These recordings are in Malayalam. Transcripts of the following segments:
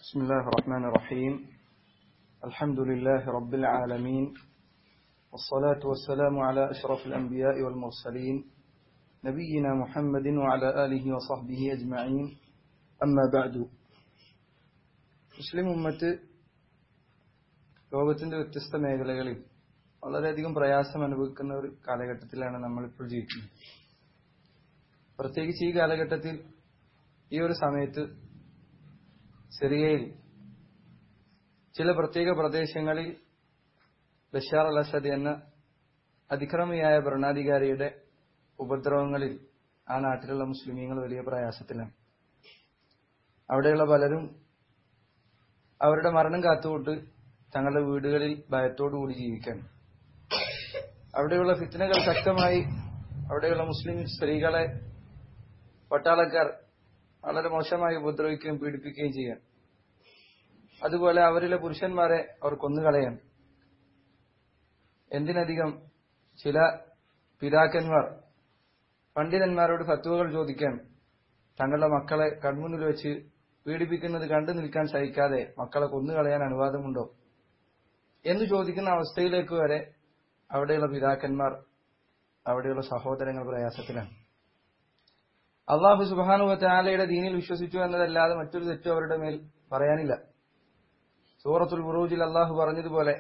بسم الله الرحمن الرحيم الحمد لله رب العالمين والصلاة والسلام على أشرف الأنبياء والمرسلين نبينا محمد وعلى آله وصحبه أجمعين أما بعد മുസ്ലിം ഉമ്മത്ത് ലോകത്തിന്റെ വ്യത്യസ്ത മേഖലകളിൽ വളരെയധികം പ്രയാസം അനുഭവിക്കുന്ന ഒരു കാലഘട്ടത്തിലാണ് നമ്മളിപ്പോൾ ജീവിക്കുന്നത് പ്രത്യേകിച്ച് ഈ കാലഘട്ടത്തിൽ ഈ ഒരു സമയത്ത് സിറിയയിൽ ചില പ്രത്യേക പ്രദേശങ്ങളിൽ ബഷാർ അൽ അസദ് എന്ന അതിക്രമിയായ ഭരണാധികാരിയുടെ ഉപദ്രവങ്ങളിൽ ആ നാട്ടിലുള്ള മുസ്ലിമീങ്ങൾ വലിയ പ്രയാസത്തിലാണ് അവിടെയുള്ള പലരും അവരുടെ മരണം കാത്തുകൊണ്ട് തങ്ങളുടെ വീടുകളിൽ ഭയത്തോടുകൂടി ജീവിക്കാൻ അവിടെയുള്ള ഫിത്തനകൾ ശക്തമായി അവിടെയുള്ള മുസ്ലിം സ്ത്രീകളെ പട്ടാളക്കാർ വളരെ മോശമായി ഉപദ്രവിക്കുകയും പീഡിപ്പിക്കുകയും ചെയ്യാൻ അതുപോലെ അവരിലെ പുരുഷന്മാരെ അവർ കൊന്നുകളയാൻ എന്തിനധികം ചില പിതാക്കന്മാർ പണ്ഡിതന്മാരോട് ഫത്വകൾ ചോദിക്കാൻ തങ്ങളുടെ മക്കളെ കൺമുന്നിൽ വെച്ച് പീഡിപ്പിക്കുന്നത് കണ്ടു നിൽക്കാൻ സഹിക്കാതെ മക്കളെ കൊന്നുകളയാൻ അനുവാദമുണ്ടോ എന്ന് ചോദിക്കുന്ന അവസ്ഥയിലേക്ക് വരെ അവിടെയുള്ള പിതാക്കന്മാർ അവിടെയുള്ള സഹോദരങ്ങൾ പ്രയാസത്തിലാണ് അള്ളാഹു സുബാനുവത്തെ ആലയുടെ ദീനിൽ വിശ്വസിച്ചു എന്നതല്ലാതെ മറ്റൊരു തെറ്റും അവരുടെ മേൽ പറയാനില്ല സൂറത്തുൽ ബുറൂജിൽ അള്ളാഹു പറഞ്ഞതുപോലെ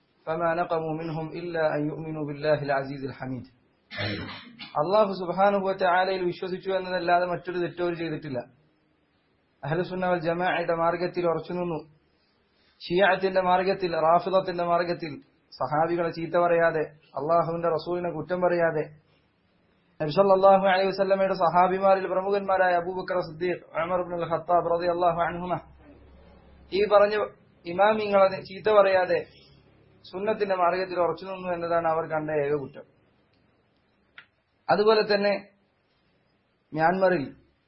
അള്ളാഹു സുബാനുഭവത്തെ ആലയിൽ വിശ്വസിച്ചു എന്നതല്ലാതെ മറ്റൊരു തെറ്റോ ചെയ്തിട്ടില്ല അഹലുസുന്നവൽ ജമാഅയുടെ മാർഗത്തിൽ ഉറച്ചു നിന്നു ഷിയാത്തിന്റെ മാർഗത്തിൽ റാഫിദത്തിന്റെ മാർഗത്തിൽ സഹാബികളെ ചീത്ത പറയാതെ അള്ളാഹുവിന്റെ റസൂലിനെ കുറ്റം പറയാതെ നബ്സല്ലാഹു അലൈഹി വസല്ലമയുടെ സഹാബിമാരിൽ പ്രമുഖന്മാരായ Abu Bakr Siddiq Umar ibn al Khattab റളിയല്ലാഹു അൻഹുമ ഈ പറഞ്ഞ ഇമാമിങ്ങളെ ചീത്ത പറയാതെ സുന്നത്തിന്റെ മാർഗത്തിൽ ഉറച്ചു നിന്നു എന്നതാണ് അവർ കണ്ട ഏക കുറ്റം അതുപോലെ തന്നെ മ്യാൻമറിൽ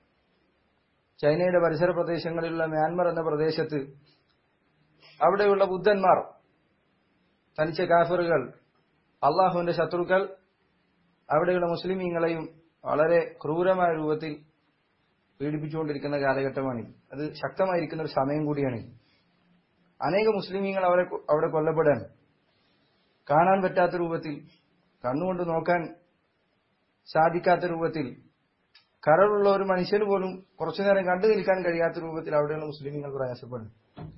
ചൈനയുടെ പരിസര പ്രദേശങ്ങളിലുള്ള മ്യാൻമർ എന്ന പ്രദേശത്ത് അവിടെയുള്ള ബുദ്ധന്മാർ തനിച്ച കാഫറുകൾ അള്ളാഹുവിന്റെ ശത്രുക്കൾ അവിടെയുള്ള മുസ്ലിമീങ്ങളെയും വളരെ ക്രൂരമായ രൂപത്തിൽ പീഡിപ്പിച്ചുകൊണ്ടിരിക്കുന്ന കാലഘട്ടമാണ് അത് ശക്തമായിരിക്കുന്ന ഒരു സമയം കൂടിയാണ് അനേക മുസ്ലിമീങ്ങൾ അവരെ അവിടെ കൊല്ലപ്പെടാൻ കാണാൻ പറ്റാത്ത രൂപത്തിൽ കണ്ണുകൊണ്ട് നോക്കാൻ സാധിക്കാത്ത രൂപത്തിൽ കരളുള്ള ഒരു മനുഷ്യന് പോലും കുറച്ചു നേരം കണ്ടു നിൽക്കാൻ കഴിയാത്ത രൂപത്തിൽ അവിടെയുള്ള മുസ്ലിമീങ്ങൾ പ്രയാസപ്പെടുന്നു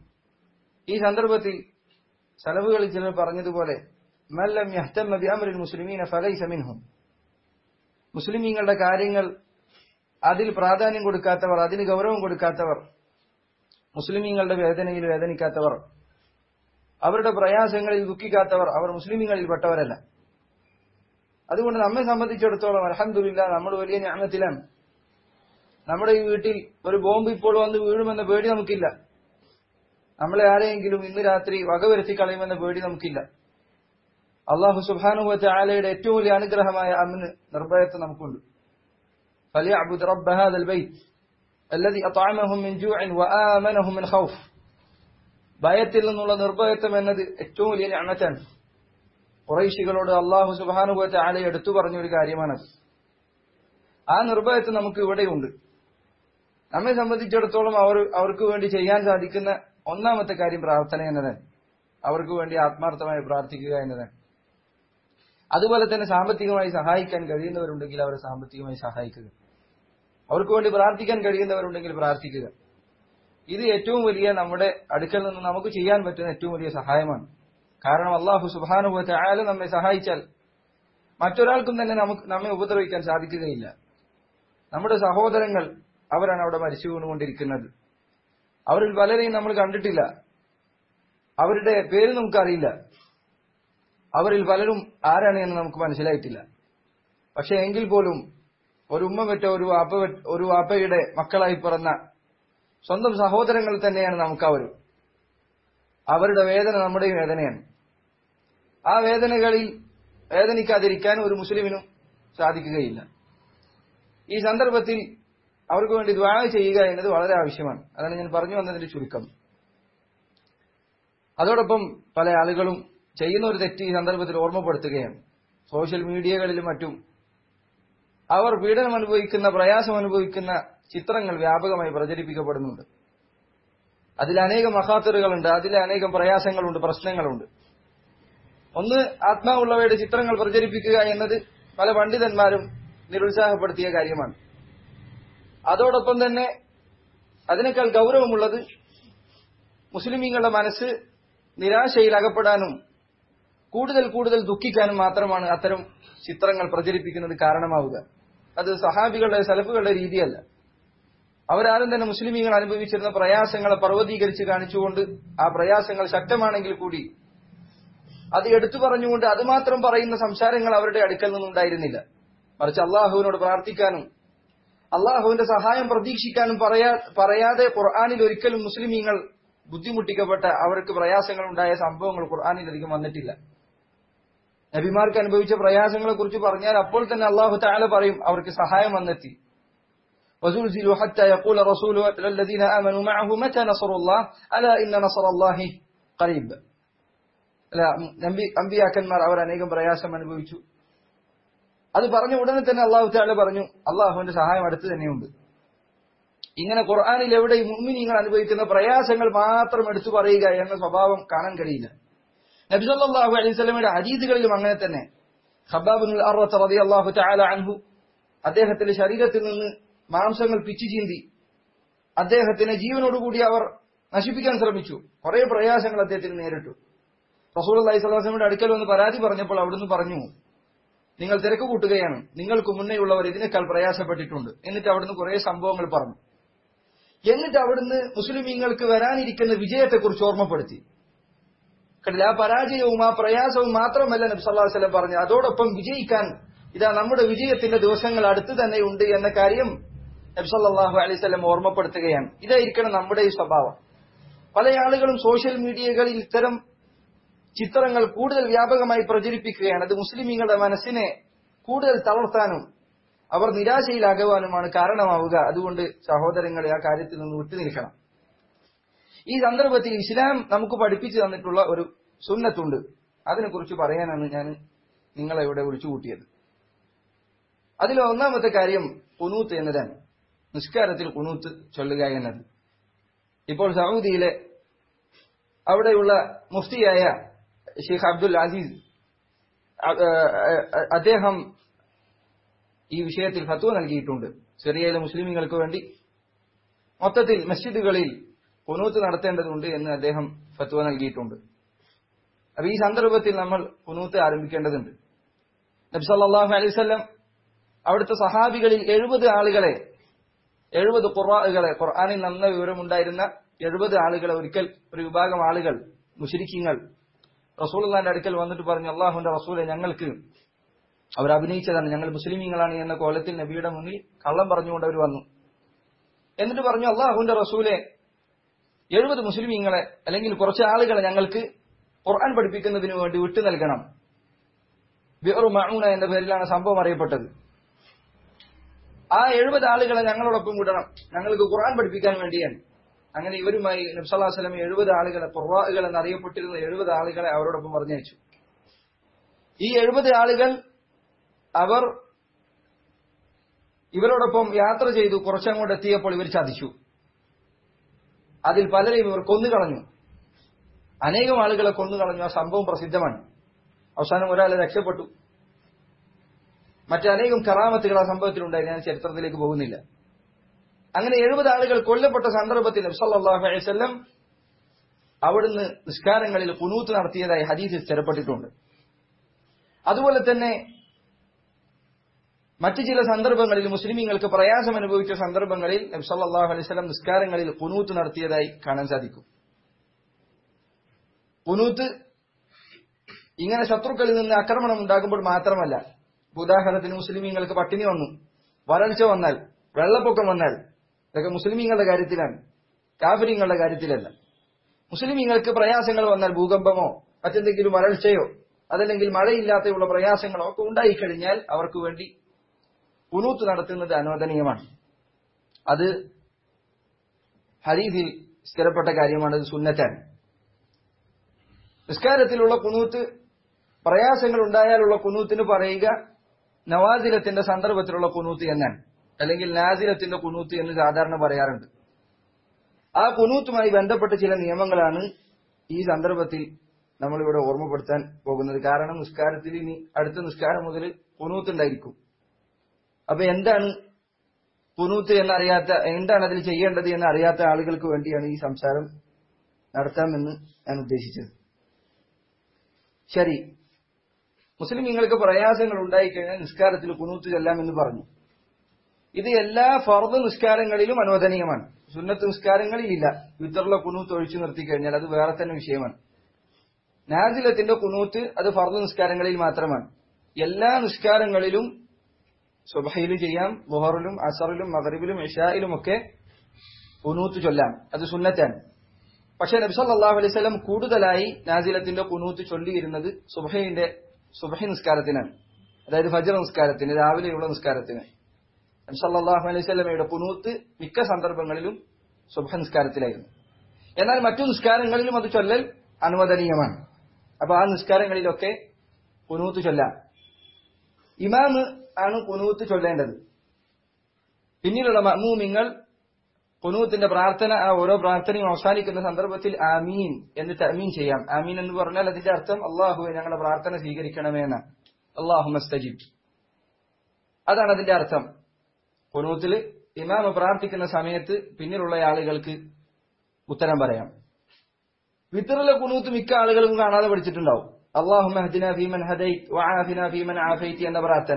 ഈ സന്ദർഭത്തിൽ സലവുകളിൽ ചിലർ പറഞ്ഞതുപോലെ മല്ലം യഹ്തമ്മ ബിഅംറിൽ മുസ്ലിമീന ഫലൈസ മിൻഹും മുസ്ലിമീങ്ങളുടെ കാര്യങ്ങൾ അതിൽ പ്രാധാന്യം കൊടുക്കാത്തവർ അതിന് ഗൗരവം കൊടുക്കാത്തവർ മുസ്ലിമീങ്ങളുടെ വേദനയിൽ വേദനിക്കാത്തവർ അവരുടെ പ്രയാസങ്ങളിൽ ദുഃഖിക്കാത്തവർ അവർ മുസ്ലിമീങ്ങളിൽ പെട്ടവരല്ല അതുകൊണ്ട് നമ്മെ സംബന്ധിച്ചിടത്തോളം അലഹമില്ല നമ്മൾ വലിയ ജ്ഞാനത്തിലാണ് നമ്മുടെ ഈ വീട്ടിൽ ഒരു ബോംബ് ഇപ്പോൾ വന്ന് വീഴുമെന്ന പേടി നമുക്കില്ല നമ്മളെ ആരെയെങ്കിലും ഇന്ന് രാത്രി വകവരുത്തി കളയുമെന്ന പേടി നമുക്കില്ല അള്ളാഹു സുബാനുവത്തെ ആലയുടെ ഏറ്റവും വലിയ അനുഗ്രഹമായ അമ്മിന് നിർഭയത്വം നമുക്കുണ്ട് فليعبد رب هذا البيت الذي أطعمهم من جوع وآمنهم من خوف ഭയത്തിൽ നിന്നുള്ള നിർഭയത്വം എന്നത് ഏറ്റവും വലിയ ഞാമറ്റാണ് കുറൈശികളോട് അള്ളാഹു സുബാനുഭവത്തെ ആലെ എടുത്തു പറഞ്ഞ ഒരു കാര്യമാണത് ആ നിർഭയത്വം നമുക്ക് ഇവിടെയുണ്ട് നമ്മെ സംബന്ധിച്ചിടത്തോളം അവർ അവർക്ക് വേണ്ടി ചെയ്യാൻ സാധിക്കുന്ന ഒന്നാമത്തെ കാര്യം പ്രാർത്ഥന എന്നതാണ് അവർക്ക് വേണ്ടി ആത്മാർത്ഥമായി പ്രാർത്ഥിക്കുക എന്നതാണ് അതുപോലെ തന്നെ സാമ്പത്തികമായി സഹായിക്കാൻ കഴിയുന്നവരുണ്ടെങ്കിൽ അവരെ സാമ്പത്തികമായി സഹായിക്കുക അവർക്ക് വേണ്ടി പ്രാർത്ഥിക്കാൻ കഴിയുന്നവരുണ്ടെങ്കിൽ പ്രാർത്ഥിക്കുക ഇത് ഏറ്റവും വലിയ നമ്മുടെ അടുക്കൽ നിന്ന് നമുക്ക് ചെയ്യാൻ പറ്റുന്ന ഏറ്റവും വലിയ സഹായമാണ് കാരണം അള്ളാഹു സുബാനുഭവത്തെ ആയാലും നമ്മെ സഹായിച്ചാൽ മറ്റൊരാൾക്കും തന്നെ നമുക്ക് നമ്മെ ഉപദ്രവിക്കാൻ സാധിക്കുകയില്ല നമ്മുടെ സഹോദരങ്ങൾ അവരാണ് അവിടെ മരിച്ചു വീണുകൊണ്ടിരിക്കുന്നത് അവരിൽ പലരെയും നമ്മൾ കണ്ടിട്ടില്ല അവരുടെ പേര് നമുക്കറിയില്ല അവരിൽ പലരും ആരാണ് എന്ന് നമുക്ക് മനസ്സിലായിട്ടില്ല പക്ഷെ എങ്കിൽ പോലും ഒരു ഉമ്മ പെറ്റ ഒരു വാപ്പ ഒരു വാപ്പയുടെ മക്കളായി പിറന്ന സ്വന്തം സഹോദരങ്ങൾ തന്നെയാണ് നമുക്ക് അവർ അവരുടെ വേദന നമ്മുടെ വേദനയാണ് ആ വേദനകളിൽ വേദനിക്കാതിരിക്കാൻ ഒരു മുസ്ലിമിനും സാധിക്കുകയില്ല ഈ സന്ദർഭത്തിൽ അവർക്ക് വേണ്ടി ദ്വാ ചെയ്യുക എന്നത് വളരെ ആവശ്യമാണ് അതാണ് ഞാൻ പറഞ്ഞു വന്നതിന്റെ ചുരുക്കം അതോടൊപ്പം പല ആളുകളും ചെയ്യുന്ന ഒരു തെറ്റ് ഈ സന്ദർഭത്തിൽ ഓർമ്മപ്പെടുത്തുകയാണ് സോഷ്യൽ മീഡിയകളിലും മറ്റും അവർ പീഡനം അനുഭവിക്കുന്ന പ്രയാസം അനുഭവിക്കുന്ന ചിത്രങ്ങൾ വ്യാപകമായി പ്രചരിപ്പിക്കപ്പെടുന്നുണ്ട് അതിൽ അനേകം മഹാത്തറുകളുണ്ട് അതിൽ അനേകം പ്രയാസങ്ങളുണ്ട് പ്രശ്നങ്ങളുണ്ട് ഒന്ന് ആത്മാവുള്ളവയുടെ ചിത്രങ്ങൾ പ്രചരിപ്പിക്കുക എന്നത് പല പണ്ഡിതന്മാരും നിരുത്സാഹപ്പെടുത്തിയ കാര്യമാണ് അതോടൊപ്പം തന്നെ അതിനേക്കാൾ ഗൗരവമുള്ളത് മുസ്ലിമീങ്ങളുടെ മനസ്സ് നിരാശയിൽ അകപ്പെടാനും കൂടുതൽ കൂടുതൽ ദുഃഖിക്കാനും മാത്രമാണ് അത്തരം ചിത്രങ്ങൾ പ്രചരിപ്പിക്കുന്നത് കാരണമാവുക അത് സഹാബികളുടെ സലഫുകളുടെ രീതിയല്ല അവരാരും തന്നെ മുസ്ലിമീങ്ങൾ അനുഭവിച്ചിരുന്ന പ്രയാസങ്ങളെ പർവ്വതീകരിച്ച് കാണിച്ചുകൊണ്ട് ആ പ്രയാസങ്ങൾ ശക്തമാണെങ്കിൽ കൂടി അത് എടുത്തു പറഞ്ഞുകൊണ്ട് അത് മാത്രം പറയുന്ന സംസാരങ്ങൾ അവരുടെ അടുക്കൽ നിന്നുണ്ടായിരുന്നില്ല മറിച്ച് അള്ളാഹുവിനോട് പ്രാർത്ഥിക്കാനും അള്ളാഹുവിന്റെ സഹായം പ്രതീക്ഷിക്കാനും പറയാ പറയാതെ ഖുർആാനിൽ ഒരിക്കലും മുസ്ലിമീങ്ങൾ ബുദ്ധിമുട്ടിക്കപ്പെട്ട അവർക്ക് പ്രയാസങ്ങൾ ഉണ്ടായ സംഭവങ്ങൾ ഖുർആാനിൽ അധികം വന്നിട്ടില്ല നബിമാർക്ക് അനുഭവിച്ച പ്രയാസങ്ങളെ കുറിച്ച് പറഞ്ഞാൽ അപ്പോൾ തന്നെ അള്ളാഹു താല പറയും അവർക്ക് സഹായം വന്നെത്തി وزلزلوا حتى يقول رسول الذين آمنوا معه متى نصر الله ألا إن نصر الله قريب അല്ല നമ്പി അമ്പിയാക്കന്മാർ അവർ അനേകം പ്രയാസം അനുഭവിച്ചു അത് പറഞ്ഞ ഉടനെ തന്നെ അള്ളാഹു താല പറഞ്ഞു അള്ളാഹുവിന്റെ സഹായം അടുത്ത് തന്നെയുണ്ട് ഇങ്ങനെ ഖുർആാനിൽ എവിടെ മുമ്മിനിങ്ങൾ അനുഭവിക്കുന്ന പ്രയാസങ്ങൾ മാത്രം എടുത്തു പറയുക എന്ന സ്വഭാവം കാണാൻ കഴിയില്ല നബിസല്ലാഹു അലൈഹി സ്വലമയുടെ ഹദീദുകളിലും അങ്ങനെ തന്നെ ഖബാബുൽ അള്ളാഹു താല അൻഹു അദ്ദേഹത്തിന്റെ ശരീരത്തിൽ നിന്ന് മാംസങ്ങൾ പിച്ചു ചീന്തി അദ്ദേഹത്തിനെ ജീവനോടുകൂടി അവർ നശിപ്പിക്കാൻ ശ്രമിച്ചു കുറെ പ്രയാസങ്ങൾ അദ്ദേഹത്തിന് നേരിട്ടു റസൂൽ അള്ളഹി സ്വലാസ്ലമിയുടെ അടുക്കൽ വന്ന് പരാതി പറഞ്ഞപ്പോൾ അവിടുന്ന് പറഞ്ഞു നിങ്ങൾ തിരക്ക് കൂട്ടുകയാണ് നിങ്ങൾക്ക് മുന്നേയുള്ളവർ ഇതിനേക്കാൾ പ്രയാസപ്പെട്ടിട്ടുണ്ട് എന്നിട്ട് അവിടുന്ന് കുറെ സംഭവങ്ങൾ പറഞ്ഞു എന്നിട്ട് അവിടുന്ന് മുസ്ലിമീങ്ങൾക്ക് വരാനിരിക്കുന്ന വിജയത്തെക്കുറിച്ച് ഓർമ്മപ്പെടുത്തി കണ്ടില്ല ആ പരാജയവും ആ പ്രയാസവും മാത്രമല്ല നബി സല്ലല്ലാഹു അലൈഹി വസല്ലം പറഞ്ഞു അതോടൊപ്പം വിജയിക്കാൻ ഇതാ നമ്മുടെ വിജയത്തിന്റെ ദിവസങ്ങൾ അടുത്ത് തന്നെ ഉണ്ട് എന്ന കാര്യം നബി സല്ലല്ലാഹു അലൈഹി വസല്ലം ഓർമ്മപ്പെടുത്തുകയാണ് ഇതായിരിക്കണം നമ്മുടെ ഈ സ്വഭാവം പല ആളുകളും സോഷ്യൽ മീഡിയകളിൽ ഇത്തരം ചിത്രങ്ങൾ കൂടുതൽ വ്യാപകമായി പ്രചരിപ്പിക്കുകയാണ് അത് മുസ്ലിമീങ്ങളുടെ മനസ്സിനെ കൂടുതൽ തളർത്താനും അവർ നിരാശയിലാകുവാനുമാണ് കാരണമാവുക അതുകൊണ്ട് സഹോദരങ്ങളെ ആ കാര്യത്തിൽ നിന്ന് വിട്ടുനിൽക്കണം ഈ സന്ദർഭത്തിൽ ഇസ്ലാം നമുക്ക് പഠിപ്പിച്ചു തന്നിട്ടുള്ള ഒരു സുന്നത്തുണ്ട് അതിനെക്കുറിച്ച് പറയാനാണ് ഞാൻ നിങ്ങളെ ഇവിടെ വിളിച്ചു കൂട്ടിയത് അതിൽ ഒന്നാമത്തെ കാര്യം കുനൂത്ത് എന്നതാണ് നിസ്കാരത്തിൽ കുനൂത്ത് ചൊല്ലുക എന്നത് ഇപ്പോൾ സൗദിയിലെ അവിടെയുള്ള മുഫ്തിയായ ഷെയ്ഖ് അബ്ദുൽ അസീസ് അദ്ദേഹം ഈ വിഷയത്തിൽ ഫത്വ നൽകിയിട്ടുണ്ട് സിറിയയിലെ മുസ്ലിമുകൾക്ക് വേണ്ടി മൊത്തത്തിൽ മസ്ജിദുകളിൽ കുനൂത്ത് നടത്തേണ്ടതുണ്ട് എന്ന് അദ്ദേഹം ഫത്വ നൽകിയിട്ടുണ്ട് അപ്പൊ ഈ സന്ദർഭത്തിൽ നമ്മൾ കുനൂത്ത് ആരംഭിക്കേണ്ടതുണ്ട് നബി സല്ലല്ലാഹു അലൈഹി വസല്ലം അവിടുത്തെ സഹാബികളിൽ എഴുപത് ആളുകളെ എഴുപത് ഖുർആകളെ ഖുർആനിൽ നന്ന വിവരമുണ്ടായിരുന്ന എഴുപത് ആളുകളെ ഒരിക്കൽ ഒരു വിഭാഗം ആളുകൾ മുഷരിക്കിങ്ങൾ റസൂലുള്ളാന്റെ അടുക്കൽ വന്നിട്ട് പറഞ്ഞു അള്ളാഹുന്റെ റസൂലെ ഞങ്ങൾക്ക് അവർ അഭിനയിച്ചതാണ് ഞങ്ങൾ മുസ്ലിമീങ്ങളാണ് എന്ന കോലത്തിൽ നബിയുടെ മുന്നിൽ കള്ളം പറഞ്ഞുകൊണ്ട് അവർ വന്നു എന്നിട്ട് പറഞ്ഞു അള്ളാഹുന്റെ റസൂലെ എഴുപത് മുസ്ലിമീങ്ങളെ അല്ലെങ്കിൽ കുറച്ച് ആളുകളെ ഞങ്ങൾക്ക് ഖുർആൻ പഠിപ്പിക്കുന്നതിന് വേണ്ടി വിട്ടു നൽകണം ബിറു മഊന എന്ന പേരിലാണ് സംഭവം അറിയപ്പെട്ടത് ആ എഴുപത് ആളുകളെ ഞങ്ങളോടൊപ്പം വിടണം ഞങ്ങൾക്ക് ഖുർആൻ പഠിപ്പിക്കാൻ വേണ്ടിയാണ് അങ്ങനെ ഇവരുമായി നബ്സല്ലാ സ്വലം എഴുപത് ആളുകളെ ഖുർആകൾ എന്നറിയപ്പെട്ടിരുന്ന എഴുപത് ആളുകളെ അവരോടൊപ്പം പറഞ്ഞയച്ചു ഈ എഴുപത് ആളുകൾ അവർ ഇവരോടൊപ്പം യാത്ര ചെയ്തു കുറച്ചങ്ങോട്ട് എത്തിയപ്പോൾ ഇവർ ചതിച്ചു അതിൽ പലരെയും ഇവർ കൊന്നുകളഞ്ഞു അനേകം ആളുകളെ കൊന്നുകളഞ്ഞു ആ സംഭവം പ്രസിദ്ധമാണ് അവസാനം ഒരാൾ രക്ഷപ്പെട്ടു മറ്റനേകം കറാമത്തുകൾ ആ സംഭവത്തിലുണ്ടായി ഞാൻ ചരിത്രത്തിലേക്ക് പോകുന്നില്ല അങ്ങനെ എഴുപത് ആളുകൾ കൊല്ലപ്പെട്ട സന്ദർഭത്തിൽ നബ്സല്ലാഹു അലൈവല്ലം അവിടുന്ന് നിസ്കാരങ്ങളിൽ കുനൂത്ത് നടത്തിയതായി ഹദീസിൽ സ്ഥിരപ്പെട്ടിട്ടുണ്ട് അതുപോലെ തന്നെ മറ്റു ചില സന്ദർഭങ്ങളിൽ മുസ്ലിമീങ്ങൾക്ക് പ്രയാസം അനുഭവിച്ച സന്ദർഭങ്ങളിൽ നബ്സല്ലാഹു അലൈവല്ലം നിസ്കാരങ്ങളിൽ കുനൂത്ത് നടത്തിയതായി കാണാൻ സാധിക്കും കുനൂത്ത് ഇങ്ങനെ ശത്രുക്കളിൽ നിന്ന് ആക്രമണം ഉണ്ടാകുമ്പോൾ മാത്രമല്ല ഉദാഹരണത്തിന് മുസ്ലിമീങ്ങൾക്ക് പട്ടിണി വന്നു വരൾച്ച വന്നാൽ വെള്ളപ്പൊക്കം വന്നാൽ ഇതൊക്കെ മുസ്ലിമീങ്ങളുടെ കാര്യത്തിലാണ് കാഫര്യങ്ങളുടെ കാര്യത്തിലല്ല മുസ്ലിമീങ്ങൾക്ക് പ്രയാസങ്ങൾ വന്നാൽ ഭൂകമ്പമോ മറ്റെന്തെങ്കിലും വരൾച്ചയോ അതല്ലെങ്കിൽ മഴയില്ലാത്തയുള്ള പ്രയാസങ്ങളോ ഒക്കെ ഉണ്ടായിക്കഴിഞ്ഞാൽ അവർക്ക് വേണ്ടി കുനൂത്ത് നടത്തുന്നത് അനുവദനീയമാണ് അത് ഹരീതിൽ സ്ഥിരപ്പെട്ട കാര്യമാണ് അത് സുന്നത്താണ് നിസ്കാരത്തിലുള്ള കുനൂത്ത് പ്രയാസങ്ങൾ ഉണ്ടായാലുള്ള കുനൂത്തിന് പറയുക നവാസിലത്തിന്റെ സന്ദർഭത്തിലുള്ള കുനൂത്ത് എന്നാണ് അല്ലെങ്കിൽ നാസിലത്തിന്റെ കുനൂത്ത് എന്ന് സാധാരണ പറയാറുണ്ട് ആ കുനൂത്തുമായി ബന്ധപ്പെട്ട ചില നിയമങ്ങളാണ് ഈ സന്ദർഭത്തിൽ നമ്മളിവിടെ ഓർമ്മപ്പെടുത്താൻ പോകുന്നത് കാരണം നിസ്കാരത്തിൽ ഇനി അടുത്ത നിസ്കാരം മുതൽ കുനൂത്ത് ഉണ്ടായിരിക്കും അപ്പൊ എന്താണ് കുനൂത്ത് എന്നറിയാത്ത എന്താണ് അതിൽ ചെയ്യേണ്ടത് എന്ന് അറിയാത്ത ആളുകൾക്ക് വേണ്ടിയാണ് ഈ സംസാരം നടത്താമെന്ന് ഞാൻ ഉദ്ദേശിച്ചത് ശരി മുസ്ലിമീങ്ങൾക്ക് പ്രയാസങ്ങൾ ഉണ്ടായിക്കഴിഞ്ഞാൽ നിസ്കാരത്തിൽ കുനൂത്ത് ചെല്ലാമെന്ന് പറഞ്ഞു ഇത് എല്ലാ ഫർദ് നിസ്കാരങ്ങളിലും അനുവദനീയമാണ് സുന്നത്ത് നിസ്കാരങ്ങളിലില്ല വിത്തറിലെ കുനൂത്ത് ഒഴിച്ചു നിർത്തി കഴിഞ്ഞാൽ അത് വേറെ തന്നെ വിഷയമാണ് നാസിലത്തിന്റെ കുനൂത്ത് അത് ഫർദ് നിസ്കാരങ്ങളിൽ മാത്രമാണ് എല്ലാ നിസ്കാരങ്ങളിലും സുബഹയിലും ചെയ്യാം ബുഹറിലും അസറിലും മഗറിബിലും ഇഷായിലും ഒക്കെ കുനൂത്ത് ചൊല്ലാം അത് സുന്നത്താണ് പക്ഷെ നബ്സല്ലാഹു അലൈഹി സ്വലം കൂടുതലായി നാസിലത്തിന്റെ കുനൂത്ത് ചൊല്ലിയിരുന്നത് സുബഹയിന്റെ സുബഹി നിസ്കാരത്തിനാണ് അതായത് ഫജർ നിസ്കാരത്തിന് രാവിലെയുള്ള നിസ്കാരത്തിന് നബ്സല്ലാഹു അലൈഹി സ്വലമയുടെ കുനൂത്ത് മിക്ക സന്ദർഭങ്ങളിലും സുബഹ നിസ്കാരത്തിലായിരുന്നു എന്നാൽ മറ്റു നിസ്കാരങ്ങളിലും അത് ചൊല്ലൽ അനുവദനീയമാണ് അപ്പൊ ആ നിസ്കാരങ്ങളിലൊക്കെ കുനൂത്ത് ചൊല്ലാം ഇമാമ് ആണ് കുനൂത്ത് ചൊല്ലേണ്ടത് പിന്നീടുള്ള മമ്മൂമിങ്ങൾ കുനൂത്തിന്റെ പ്രാർത്ഥന ആ ഓരോ പ്രാർത്ഥനയും അവസാനിക്കുന്ന സന്ദർഭത്തിൽ ആമീൻ എന്ന് തമീൻ ചെയ്യാം ആമീൻ എന്ന് പറഞ്ഞാൽ അതിന്റെ അർത്ഥം അള്ളാഹുവെ ഞങ്ങളുടെ പ്രാർത്ഥന സ്വീകരിക്കണമേ എന്നാണ് അള്ളാഹു മസ്തജിബ് അതാണ് അതിന്റെ അർത്ഥം കുനൂത്തിൽ ഇമാമ് പ്രാർത്ഥിക്കുന്ന സമയത്ത് പിന്നിലുള്ള ആളുകൾക്ക് ഉത്തരം പറയാം വിത്തറിലെ കുനൂത്ത് മിക്ക ആളുകൾക്കും കാണാതെ പഠിച്ചിട്ടുണ്ടാവും അള്ളാഹു മെഹദിന ഫീമൻ ഹദൈത് വആഫിന ഫീമൻ ആഫൈത്തി എന്ന പ്രാർത്ഥന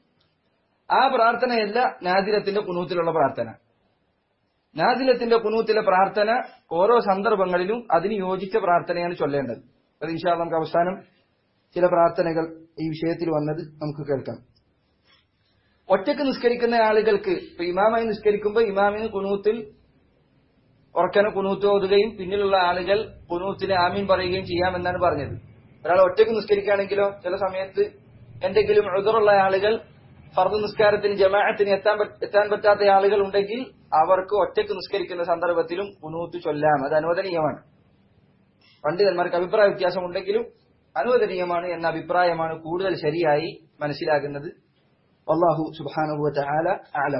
ആ പ്രാർത്ഥനയല്ല നാദിലത്തിന്റെ കുനൂത്തിലുള്ള പ്രാർത്ഥന നാദിലത്തിന്റെ കുനൂത്തിലെ പ്രാർത്ഥന ഓരോ സന്ദർഭങ്ങളിലും അതിന് യോജിച്ച പ്രാർത്ഥനയാണ് ചൊല്ലേണ്ടത് അത് ഇൻഷാ നമുക്ക് അവസാനം ചില പ്രാർത്ഥനകൾ ഈ വിഷയത്തിൽ വന്നത് നമുക്ക് കേൾക്കാം ഒറ്റക്ക് നിസ്കരിക്കുന്ന ആളുകൾക്ക് ഇപ്പൊ ഇമാമായി നിസ്കരിക്കുമ്പോൾ ഇമാമിന് കുനൂത്തിൽ ഉറക്കനെ കുനൂത്ത് ഓതുകയും പിന്നിലുള്ള ആളുകൾ കുനൂത്തിന് ആമീൻ പറയുകയും ചെയ്യാമെന്നാണ് പറഞ്ഞത് ഒരാൾ ഒറ്റക്ക് നിസ്കരിക്കുകയാണെങ്കിലോ ചില സമയത്ത് എന്തെങ്കിലും എതിറുള്ള ആളുകൾ ഫർദ് നിസ്കാരത്തിന് ജമാഅത്തിന് എത്താൻ പറ്റ- എത്താൻ പറ്റാത്ത ആളുകൾ ഉണ്ടെങ്കിൽ അവർക്ക് ഒറ്റക്ക് നിസ്കരിക്കുന്ന സന്ദർഭത്തിലും കുനൂത്ത് ചൊല്ലാം അത് അനുവദനീയമാണ് പണ്ഡിതന്മാർക്ക് അഭിപ്രായ വ്യത്യാസം ഉണ്ടെങ്കിലും അനുവദനീയമാണ് എന്ന അഭിപ്രായമാണ് കൂടുതൽ ശരിയായി മനസ്സിലാകുന്നത് അള്ളാഹു സുബാനുഭവ ആല ആലം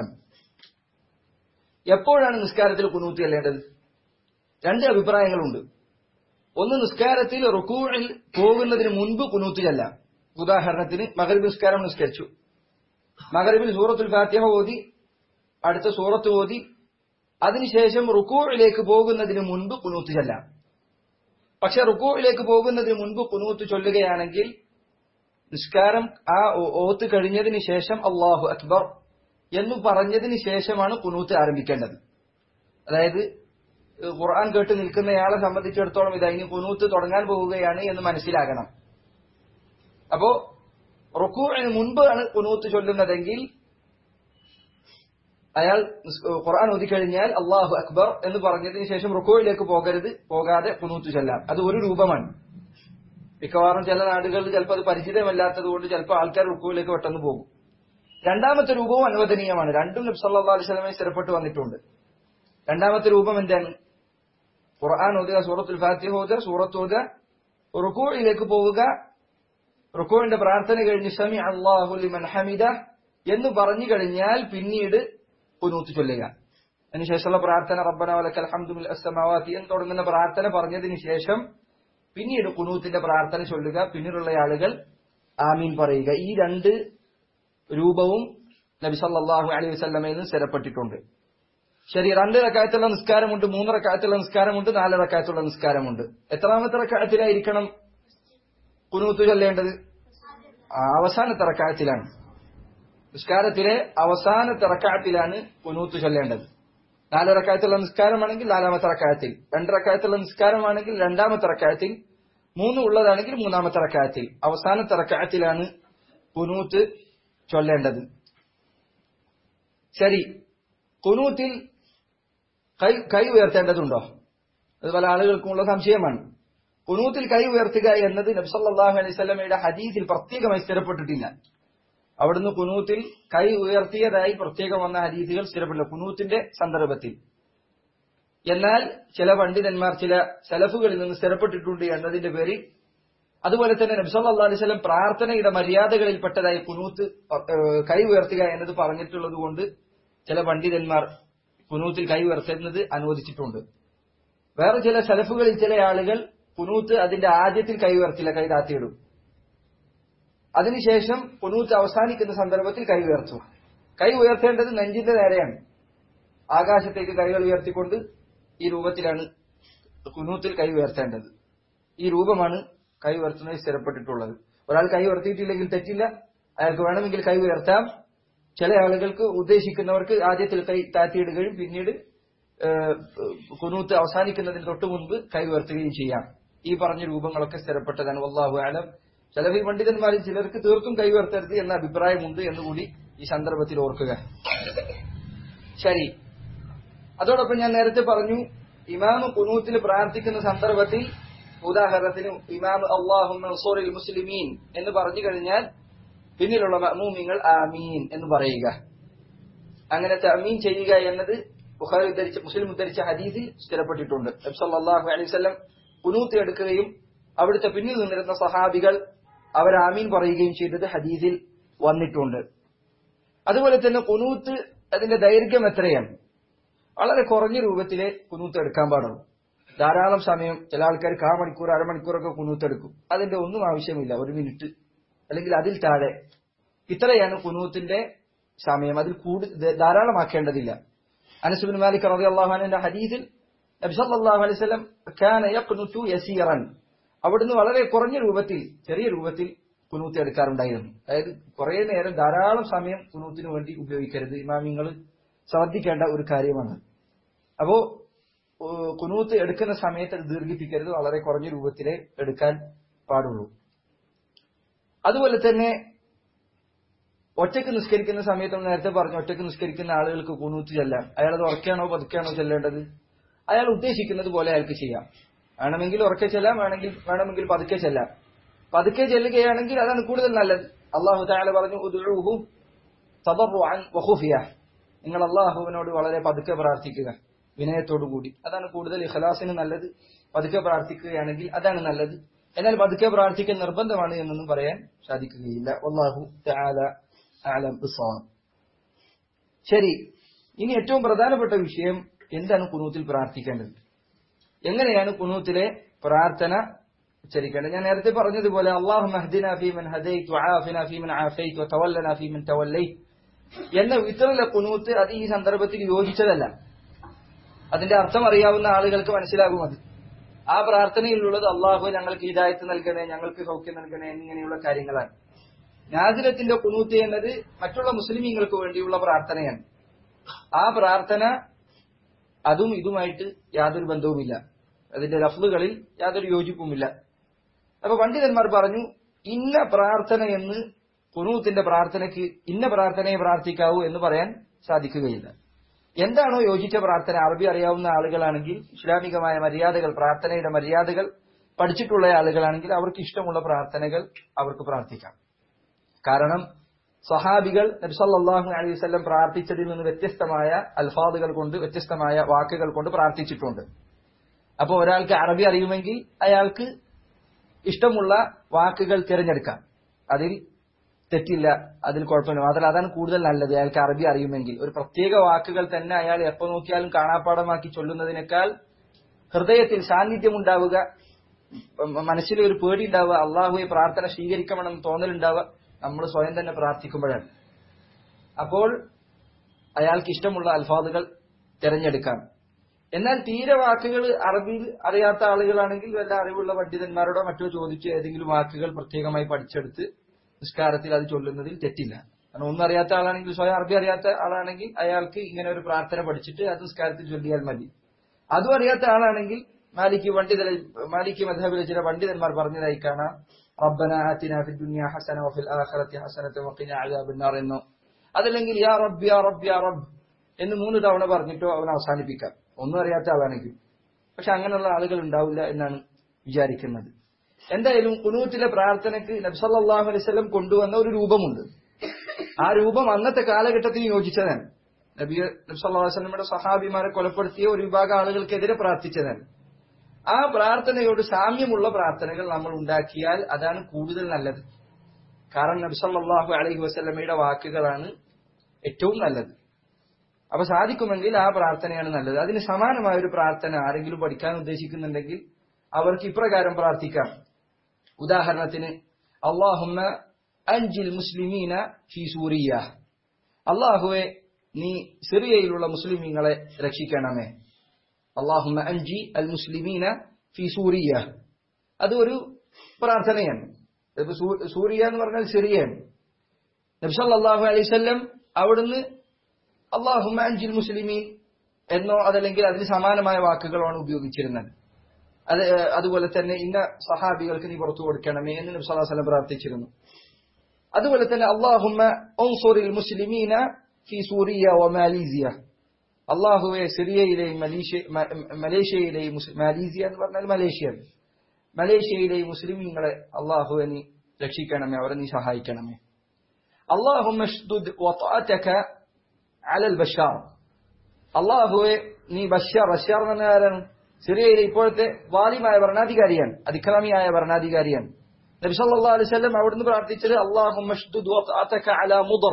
എപ്പോഴാണ് നിസ്കാരത്തിൽ കുനൂത്ത് ചെല്ലേണ്ടത് രണ്ട് അഭിപ്രായങ്ങളുണ്ട് ഒന്ന് നിസ്കാരത്തിൽ റുക്കൂഴിൽ പോകുന്നതിന് മുൻപ് കുനൂത്ത് ചെല്ലാം ഉദാഹരണത്തിന് മകരിബ് നിസ്കാരം നിസ്കരിച്ചു മകരിബിൽ സൂറത്തുൽ ഫാത്തിഹ ഓതി അടുത്ത സൂറത്ത് ഓതി അതിനുശേഷം റുക്കൂഴിലേക്ക് പോകുന്നതിന് മുൻപ് കുനൂത്ത് ചെല്ലാം പക്ഷെ റുക്കൂഴിലേക്ക് പോകുന്നതിന് മുൻപ് കുനൂത്ത് ചൊല്ലുകയാണെങ്കിൽ നിസ്കാരം ആ ഓ- ഓത്ത് കഴിഞ്ഞതിന് ശേഷം അള്ളാഹു അക്ബർ എന്ന് പറഞ്ഞതിന് ശേഷമാണ് കുനൂത്ത് ആരംഭിക്കേണ്ടത് അതായത് ഏഹ് ഖുർആൻ കേട്ട് നിൽക്കുന്നയാളെ സംബന്ധിച്ചിടത്തോളം ഇത് ഇനി കുനൂത്ത് തുടങ്ങാൻ പോവുകയാണ് എന്ന് മനസ്സിലാകണം അപ്പോ റുക്കൂഴിന് മുൻപാണ് കുനൂത്ത് ചൊല്ലുന്നതെങ്കിൽ അയാൾ നിസ്- ഏഹ് ഖുർആൻ ഒതുക്കഴിഞ്ഞാൽ അള്ളാഹു അക്ബർ എന്ന് പറഞ്ഞതിന് ശേഷം റുക്കൂഴിലേക്ക് പോകരുത് പോകാതെ കുനൂത്ത് ചൊല്ലാം അത് ഒരു രൂപമാണ് മിക്കവാറും ചില നാടുകളിൽ ചിലപ്പോൾ അത് പരിചിതമല്ലാത്തത് കൊണ്ട് ചിലപ്പോൾ ആൾക്കാർ റുക്കുവിലേക്ക് പെട്ടെന്ന് പോകും രണ്ടാമത്തെ രൂപവും അനുവദനീയമാണ് രണ്ടും നബി സല്ലല്ലാഹു അലൈഹി വസല്ലമയെ സ്ഥിരപ്പെട്ട് വന്നിട്ടുണ്ട് രണ്ടാമത്തെ രൂപം എന്താണ് ഖുർആൻ ഓതുക സൂറത്തുൽ ഫാത്തിഹ ഓതുക സൂറത്ത് ഓതുക റുക്കൂയിലേക്ക് പോവുക റുക്കൂവിന്റെ പ്രാർത്ഥന കഴിഞ്ഞ് ഷമി അള്ളാഹു ലിമൻ ഹമിദ എന്ന് പറഞ്ഞു കഴിഞ്ഞാൽ പിന്നീട് കുനൂത്ത് ചൊല്ലുക അതിനുശേഷമുള്ള പ്രാർത്ഥന റബ്ബന വലക്കൽ ഹംദു മിൽ അസ്സമാവാതി എന്ന് തുടങ്ങുന്ന പ്രാർത്ഥന പറഞ്ഞതിന് ശേഷം പിന്നീട് കുനൂത്തിന്റെ പ്രാർത്ഥന ചൊല്ലുക പിന്നീടുള്ള ആളുകൾ ആമീൻ പറയുക ഈ രണ്ട് രൂപവും നബി സല്ലല്ലാഹു അലൈഹി വസല്ലമയിൽ നിന്ന് സ്ഥിരപ്പെട്ടിട്ടുണ്ട് ശരി രണ്ട് റക്കായത്തുള്ള നിസ്കാരമുണ്ട് മൂന്ന് റക്കായത്തുള്ള നിസ്കാരമുണ്ട് നാല് റക്കായത്തുള്ള നിസ്കാരമുണ്ട് എത്രാമത്തെ റക്കായത്തിലായിരിക്കണം കുനൂത്ത് ചൊല്ലേണ്ടത് ആ, അവസാനത്തെ റക്കായത്തിലാണ് നിസ്കാരത്തിലെ അവസാനത്തെ റക്കായത്തിലാണ് കുനൂത്ത് ചൊല്ലേണ്ടത് നാല് റക്കായത്തുള്ള നിസ്കാരമാണെങ്കിൽ നാലാമത്തെ റക്കായത്തിൽ രണ്ട് റക്കായത്തുള്ള നിസ്കാരമാണെങ്കിൽ രണ്ടാമത്തെ റക്കായത്തിൽ മൂന്ന് ഉള്ളതാണെങ്കിൽ മൂന്നാമത്തെ റക്കായത്തിൽ അവസാനത്തെ റക്കായത്തിലാണ് കുനൂത്ത് ചൊല്ലേണ്ടത് ശരി കുനൂത്തിൽ കൈ കൈ ഉയർത്തേണ്ടതുണ്ടോ അത് പല ആളുകൾക്കുമുള്ള സംശയമാണ് കുനൂത്തിൽ കൈ ഉയർത്തുക എന്നത് നബ്സല്ലാഹു അലൈഹി സ്വലമയുടെ ഹദീസിൽ പ്രത്യേകമായി സ്ഥിരപ്പെട്ടിട്ടില്ല അവിടുന്ന് കുനൂത്തിൽ കൈ ഉയർത്തിയതായി പ്രത്യേകം വന്ന ഹദീസുകൾ സ്ഥിരപ്പെട്ടില്ല കുനൂത്തിന്റെ സന്ദർഭത്തിൽ എന്നാൽ ചില പണ്ഡിതന്മാർ ചില സലഫുകളിൽ നിന്ന് സ്ഥിരപ്പെട്ടിട്ടുണ്ട് എന്നതിന്റെ പേരിൽ അതുപോലെ തന്നെ നബ്സല്ലാ അലൈഹി സ്വലം പ്രാർത്ഥനയുടെ മര്യാദകളിൽപ്പെട്ടതായി കുനൂത്ത് ഏഹ്, കൈ ഉയർത്തുക എന്നത് പറഞ്ഞിട്ടുള്ളത് കൊണ്ട് ചില പണ്ഡിതന്മാർ കുനൂത്തിൽ കൈ ഉയർത്തുന്നത് അനുവദിച്ചിട്ടുണ്ട് വേറെ ചില സലഫുകളിൽ ചില ആളുകൾ കുനൂത്ത് അതിന്റെ ആദ്യത്തിൽ കൈ ഉയർത്തില്ല കൈ താത്തിയിടും അതിനുശേഷം കുനൂത്ത് അവസാനിക്കുന്ന സന്ദർഭത്തിൽ കൈ ഉയർത്തും കൈ ഉയർത്തേണ്ടത് നെഞ്ചിന്റെ നേരെയാണ് ആകാശത്തേക്ക് കൈകൾ ഉയർത്തിക്കൊണ്ട് ഈ രൂപത്തിലാണ് കുനൂത്തിൽ കൈ ഉയർത്തേണ്ടത് ഈ രൂപമാണ് കൈ ഉയർത്തുന്നത് സ്ഥിരപ്പെട്ടിട്ടുള്ളത് ഒരാൾ കൈ ഉയർത്തിയിട്ടില്ലെങ്കിൽ തെറ്റില്ല അയാൾക്ക് വേണമെങ്കിൽ കൈ ഉയർത്താം ചില ആളുകൾക്ക് ഉദ്ദേശിക്കുന്നവർക്ക് ആദ്യത്തിൽ കൈ താത്തിയിടുകയും പിന്നീട് ഏഹ്, കുനൂത്ത് അവസാനിക്കുന്നതിന് തൊട്ട് മുൻപ് കൈ ഉയർത്തുകയും ചെയ്യാം ഈ പറഞ്ഞ രൂപങ്ങളൊക്കെ സ്ഥിരപ്പെട്ടതാണ് വല്ലാഹു ആലം ചിലവി പണ്ഡിതന്മാരിൽ ചിലർക്ക് തീർത്തും കൈ ഉയർത്തരുത് എന്ന അഭിപ്രായമുണ്ട് എന്നുകൂടി ഈ സന്ദർഭത്തിൽ ഓർക്കുക ശരി അതോടൊപ്പം ഞാൻ നേരത്തെ പറഞ്ഞു ഇമാമ് കുനൂത്തിൽ പ്രാർത്ഥിക്കുന്ന സന്ദർഭത്തിൽ ഉദാഹരണത്തിന് ഇമാം അള്ളാഹുൽ മുസ്ലിമീൻ എന്ന് പറഞ്ഞു കഴിഞ്ഞാൽ പിന്നിലുള്ള മഅ്മൂമിങ്ങൾ ആമീൻ എന്ന് പറയുക അങ്ങനെ തമീൻ ചെയ്യുക എന്നത് ബുഖാരി ഉദ്ധരിച്ച മുസ്ലിം ഉദ്ധരിച്ച ഹദീസിൽ സ്ഥിരപ്പെട്ടിട്ടുണ്ട് നബി സല്ലല്ലാഹു അലൈഹി വസല്ലം കുനൂത്ത് എടുക്കുകയും അവിടുത്തെ പിന്നിൽ നിന്നിരുന്ന സഹാബികൾ അവർ ആമീൻ പറയുകയും ചെയ്തത് ഹദീസിൽ വന്നിട്ടുണ്ട് അതുപോലെ തന്നെ കുനൂത്ത് അതിന്റെ ദൈർഘ്യം എത്രയാണ് വളരെ കുറഞ്ഞ രൂപത്തിലെ കുനൂത്ത് എടുക്കാൻ പാടുള്ളൂ ധാരാളം സമയം ചില ആൾക്കാർ കാ മണിക്കൂർ അരമണിക്കൂറൊക്കെ കുനൂത്ത് എടുക്കും അതിന്റെ ഒന്നും ആവശ്യമില്ല ഒരു മിനിറ്റ് അല്ലെങ്കിൽ അതിൽ താഴെ ഇത്രയാണ് കുനൂത്തിന്റെ സമയം അതിൽ കൂടുതൽ ധാരാളമാക്കേണ്ടതില്ല അനസുബിൻ മാലിക് റളിയല്ലാഹു അൻഹുവിന്റെ ഹദീസിൽ നബി സല്ലല്ലാഹു അലൈഹി വസല്ലം കാന യഖ്നുതു യസീറൻ അവിടുന്ന് വളരെ കുറഞ്ഞ രൂപത്തിൽ ചെറിയ രൂപത്തിൽ കുനൂത്ത് എടുക്കാറുണ്ടായിരുന്നു അതായത് കുറെ നേരം ധാരാളം സമയം കുനൂത്തിന് വേണ്ടി ഉപയോഗിക്കരുത് ഇമാമിങ്ങൾ ശ്രദ്ധിക്കേണ്ട ഒരു കാര്യമാണ് അപ്പോ ഏഹ്, കുനൂത്ത് എടുക്കുന്ന സമയത്ത് അത് ദീർഘിപ്പിക്കരുത് വളരെ കുറഞ്ഞ രൂപത്തിലേ എടുക്കാൻ പാടുള്ളൂ അതുപോലെ തന്നെ ഒറ്റയ്ക്ക് നിസ്കരിക്കുന്ന സമയത്ത് നമ്മൾ നേരത്തെ പറഞ്ഞു ഒറ്റയ്ക്ക് നിസ്കരിക്കുന്ന ആളുകൾക്ക് കുനൂത്ത് ചെല്ലാം അയാൾ അത് ഉറക്കാണോ പതുക്കെയാണോ ചെല്ലേണ്ടത് അയാൾ ഉദ്ദേശിക്കുന്നത് പോലെ അയാൾക്ക് ചെയ്യാം വേണമെങ്കിൽ ഉറക്കെ ചെല്ലാം വേണമെങ്കിൽ വേണമെങ്കിൽ പതുക്കെ ചെല്ലാം പതുക്കെ ചെല്ലുകയാണെങ്കിൽ അതാണ് കൂടുതൽ നല്ലത് അള്ളാഹു താല പറഞ്ഞു ഉദ്ഉഹു തദറുഅൻ വഖുഫിയ നിങ്ങൾ അള്ളാഹുവിനോട് വളരെ പതുക്കെ പ്രാർത്ഥിക്കുക വിനയത്തോടുകൂടി അതാണ് കൂടുതൽ ഇഖലാസിന് നല്ലത് പതുക്കെ പ്രാർത്ഥിക്കുകയാണെങ്കിൽ അതാണ് നല്ലത് എന്നാൽ പതുക്കെ പ്രാർത്ഥിക്കൽ നിർബന്ധമാണ് എന്നൊന്നും പറയാൻ സാധിക്കുകയില്ല അള്ളാഹു തആല അഅലം ബിസ്സവാബ് ശരി ഇനി ഏറ്റവും പ്രധാനപ്പെട്ട വിഷയം എന്താണ് കുനൂത്തിൽ പ്രാർത്ഥിക്കേണ്ടത് എങ്ങനെയാണ് കുനൂത്തിലെ പ്രാർത്ഥന ഉച്ചരിക്കേണ്ടത് ഞാൻ നേരത്തെ പറഞ്ഞതുപോലെ അള്ളാഹു മഹ്ദിന ഫീമൻ ഹദൈത് വആഫിന ഫീമൻ ആഫൈത് വതവല്ലന ഫീമൻ തവല്ലൈത് എന്ന വിത്തറിലെ കുനൂത്ത് അത് ഈ സന്ദർഭത്തിൽ യോജിച്ചതല്ല അതിന്റെ അർത്ഥം അറിയാവുന്ന ആളുകൾക്ക് മനസ്സിലാകും അത് ആ പ്രാർത്ഥനയിലുള്ളത് അള്ളാഹു ഞങ്ങൾക്ക് ഹിദായത്ത് നൽകണേ ഞങ്ങൾക്ക് സൗഖ്യം നൽകണേ എന്നിങ്ങനെയുള്ള കാര്യങ്ങളാണ് നാസിലത്തിന്റെ കുനൂത്ത് എന്നത് മറ്റുള്ള മുസ്ലിമീങ്ങൾക്ക് വേണ്ടിയുള്ള പ്രാർത്ഥനയാണ് ആ പ്രാർത്ഥന അതും ഇതുമായിട്ട് യാതൊരു ബന്ധവുമില്ല അതിന്റെ ലഫ്ലുകളിൽ യാതൊരു യോജിപ്പുമില്ല അപ്പൊ പണ്ഡിതന്മാർ പറഞ്ഞു ഇന്ന പ്രാർത്ഥന എന്ന് കുനൂത്തിന്റെ പ്രാർത്ഥനയ്ക്ക് ഇന്ന പ്രാർത്ഥനയെ പ്രാർത്ഥിക്കാവൂ എന്ന് പറയാൻ സാധിക്കുകയില്ല എന്താണോ യോജിച്ച പ്രാർത്ഥന അറബി അറിയാവുന്ന ആളുകളാണെങ്കിൽ ഇസ്ലാമികമായ മര്യാദകൾ പ്രാർത്ഥനയുടെ മര്യാദകൾ പഠിച്ചിട്ടുള്ള ആളുകളാണെങ്കിൽ അവർക്ക് ഇഷ്ടമുള്ള പ്രാർത്ഥനകൾ അവർക്ക് പ്രാർത്ഥിക്കാം കാരണം സഹാബികൾ നബ്സല്ലാഹു അലൈഹി വസല്ലം പ്രാർത്ഥിച്ചതിൽ നിന്ന് വ്യത്യസ്തമായ അൽഫാദുകൾ കൊണ്ട് വ്യത്യസ്തമായ വാക്കുകൾ കൊണ്ട് പ്രാർത്ഥിച്ചിട്ടുണ്ട് അപ്പോൾ ഒരാൾക്ക് അറബി അറിയുമെങ്കിൽ അയാൾക്ക് ഇഷ്ടമുള്ള വാക്കുകൾ തിരഞ്ഞെടുക്കാം അതിൽ തെറ്റില്ല അതിൽ കുഴപ്പമില്ല മാത്രമല്ല അതാണ് കൂടുതൽ നല്ലത് അയാൾക്ക് അറബി അറിയുമെങ്കിൽ ഒരു പ്രത്യേക വാക്കുകൾ തന്നെ അയാൾ എപ്പോ നോക്കിയാലും കാണാപ്പാടമാക്കി ചൊല്ലുന്നതിനേക്കാൾ ഹൃദയത്തിൽ സാന്നിധ്യം ഉണ്ടാവുക മ- മനസ്സിൽ ഒരു പേടി ഉണ്ടാവുക അള്ളാഹുയെ പ്രാർത്ഥന സ്വീകരിക്കണമെന്ന് തോന്നലുണ്ടാവുക നമ്മൾ സ്വയം തന്നെ പ്രാർത്ഥിക്കുമ്പോഴാണ് അപ്പോൾ അയാൾക്ക് ഇഷ്ടമുള്ള അൽഫാദുകൾ തിരഞ്ഞെടുക്കാം എന്നാൽ തീരെ വാക്കുകൾ അറബിയിൽ അറിയാത്ത ആളുകളാണെങ്കിൽ വല്ല അറിവുള്ള പണ്ഡിതന്മാരോടോ മറ്റോ ചോദിച്ച് ഏതെങ്കിലും വാക്കുകൾ പ്രത്യേകമായി പഠിച്ചെടുത്ത് നിസ്കാരത്തിൽ അത് ചൊല്ലുന്നതിൽ തെറ്റില്ല കാരണം ഒന്നും അറിയാത്ത ആളാണെങ്കിൽ സ്വയം അറബി അറിയാത്ത ആളാണെങ്കിൽ അയാൾക്ക് ഇങ്ങനെ ഒരു പ്രാർത്ഥന പഠിച്ചിട്ട് അത് നിസ്കാരത്തിൽ ചൊല്ലിയാൽ മതി അതും അറിയാത്ത ആളാണെങ്കിൽ മാലിക്ക് പണ്ഡിത മാലിക്ക് മധബിലെ ചില പണ്ഡിതന്മാർ പറഞ്ഞതായി കാണാം റബ്ബന ആതിന ഫിദ് ദുനിയ ഹസന വഫിൽ ആഖിറതി ഹസനത വഖിന അദാബന്നാർ എന്നോ അതല്ലെങ്കിൽ യാ റബ്ബ് യാ റബ്ബ് യാ റബ്ബ് എന്ന് മൂന്ന് തവണ പറഞ്ഞിട്ടോ അവൻ അവസാനിപ്പിക്കാം ഒന്നും അറിയാത്ത ആളാണെങ്കിൽ പക്ഷെ അങ്ങനെയുള്ള ആളുകൾ ഉണ്ടാവില്ല എന്നാണ് വിചാരിക്കുന്നത് എന്തായാലും കുനൂത്തിലെ പ്രാർത്ഥനയ്ക്ക് നബ്സല്ലാഹു അലൈഹി വസല്ലം കൊണ്ടുവന്ന ഒരു രൂപമുണ്ട് ആ രൂപം അന്നത്തെ കാലഘട്ടത്തിന് യോജിച്ചതാണ് നബി നബ്സല്ലാഹു അലൈഹി വസല്ലമയുടെ സഹാബിമാരെ കൊലപ്പെടുത്തിയ ഒരു വിഭാഗം ആളുകൾക്കെതിരെ പ്രാർത്ഥിച്ചതാണ് ആ പ്രാർത്ഥനയോട് സാമ്യമുള്ള പ്രാർത്ഥനകൾ നമ്മൾ ഉണ്ടാക്കിയാൽ അതാണ് കൂടുതൽ നല്ലത് കാരണം നബ്സല്ലാഹു അലൈഹി വസല്ലമയുടെ വാക്കുകളാണ് ഏറ്റവും നല്ലത് അപ്പൊ സാധിക്കുമെങ്കിൽ ആ പ്രാർത്ഥനയാണ് നല്ലത് അതിന് സമാനമായ ഒരു പ്രാർത്ഥന ആരെങ്കിലും പഠിക്കാൻ ഉദ്ദേശിക്കുന്നുണ്ടെങ്കിൽ അവർക്ക് ഇപ്രകാരം പ്രാർത്ഥിക്കാം ഉദാഹരണത്തിന് അള്ളാഹുമ്മ അൻജിൽ മുസ്ലിമീന ഫി സൂറിയ അള്ളാഹുവെ നീ സിറിയയിലുള്ള മുസ്ലിമീങ്ങളെ രക്ഷിക്കണമേ അള്ളാഹുമ്മ അൻജി അൽ മുസ്ലിമീന ഫി സൂറിയ അത് ഒരു പ്രാർത്ഥനയാണ് ഇതിപ്പോ സൂ- സൂറിയ എന്ന് പറഞ്ഞാൽ സിറിയയാണ് നബ്സല്ലാഹു അലൈവല്ലം അവിടുന്ന് അള്ളാഹുമ്മ അൻജിൽ മുസ്ലിമീൻ എന്നോ അതല്ലെങ്കിൽ അതിന് സമാനമായ വാക്കുകളാണ് ഉപയോഗിച്ചിരുന്നത് അത് ഏഹ്, അതുപോലെ തന്നെ ഇന്ന സഹാബികൾക്ക് നീ പുറത്തു കൊടുക്കണമേ എന്ന് നബി സല്ലല്ലാഹു അലൈഹി വസല്ലം പ്രാർത്ഥിച്ചിരുന്നു അതുപോലെ തന്നെ അള്ളാഹുമ്മ ഉൻസുറിൽ മുസ്ലിമീന ഫി സൂറിയ വ മാലീസിയ അള്ളാഹുവെ സിറിയയിലെയും മലീഷ്യ മ- മലേഷ്യയിലെയും മുസ്- മാലീസിയ എന്ന് പറഞ്ഞാൽ മലേഷ്യ മലേഷ്യയിലെയും മുസ്ലിമീങ്ങളെ അള്ളാഹുവെ നീ രക്ഷിക്കണമേ അവരെ നീ സഹായിക്കണമേ അള്ളാഹുമ്മ ഷ്ദുദ് വطأتك على البشار അള്ളാഹുവെ നീ ബഷാർ ബഷാർ എന്ന് പറഞ്ഞാൽ ആരാണ് സിറിയയിലെ ഇപ്പോഴത്തെ വാലിമായ ഭരണാധികാരിയാണ് അതിക്രമിയായ ഭരണാധികാരിയാണ് നബി സല്ലല്ലാഹു അലൈഹി വസല്ലം അവിടുന്ന് പ്രാർത്ഥിച്ചത് അല്ലാഹുമ്മ ഷ്ദുദ് വതഅതക അലാ മുദർ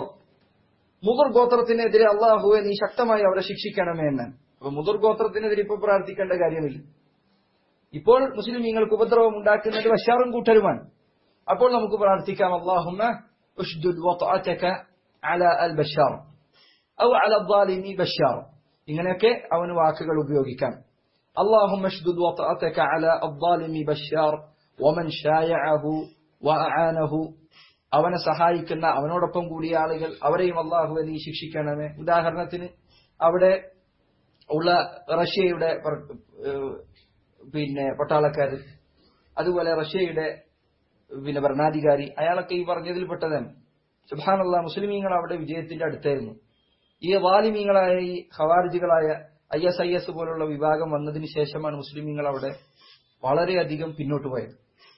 മുദർ ഗോത്രത്തിനെതിരെ അള്ളാഹുവെ നീ ശക്തമായി അവരെ ശിക്ഷിക്കണമേ എന്ന് അപ്പൊ മുദർ ഗോത്രത്തിനെതിരെ ഇപ്പൊ പ്രാർത്ഥിക്കേണ്ട കാര്യമില്ല ഇപ്പോൾ മുസ്ലിമീങ്ങൾക്ക് ഉപദ്രവം ഉണ്ടാക്കുന്നത് ബഷാറും കൂട്ടരുമാണ് അപ്പോൾ നമുക്ക് പ്രാർത്ഥിക്കാം അള്ളാഹുമ്മ ഉഷ്ദുദ് വതഅതക അലാ അൽ ബഷാർ ഔ അല الظالمി ബഷാർ ഇങ്ങനെയൊക്കെ അവന് വാക്കുകൾ ഉപയോഗിക്കാം اللهم اشدد وطأتك على الظالم بشار ومن شايعه وأعانه അവനെ സഹായിക്കുന്ന അവനോടൊപ്പം കൂടിയ ആളുകൾ അവരെയും അള്ളാഹു നീ ശിക്ഷിക്കണമേ ഉദാഹരണത്തിന് അവിടെ ഉള്ള റഷ്യയുടെ പ്ര- ഏഹ് പിന്നെ പട്ടാളക്കാര് അതുപോലെ റഷ്യയുടെ പിന്നെ ഭരണാധികാരി അയാളൊക്കെ ഈ പറഞ്ഞതിൽ പെട്ടതാണ് സുബാനുള്ള മുസ്ലിമീങ്ങൾ അവിടെ വിജയത്തിന്റെ അടുത്തായിരുന്നു ഈ വാലിമീങ്ങളായ ഈ ഖവാരിജികളായ ഐ എസ് ഐ എസ് പോലുള്ള വിഭാഗം വന്നതിന് ശേഷമാണ് മുസ്ലിമീങ്ങൾ അവിടെ വളരെയധികം പിന്നോട്ട് പോയത്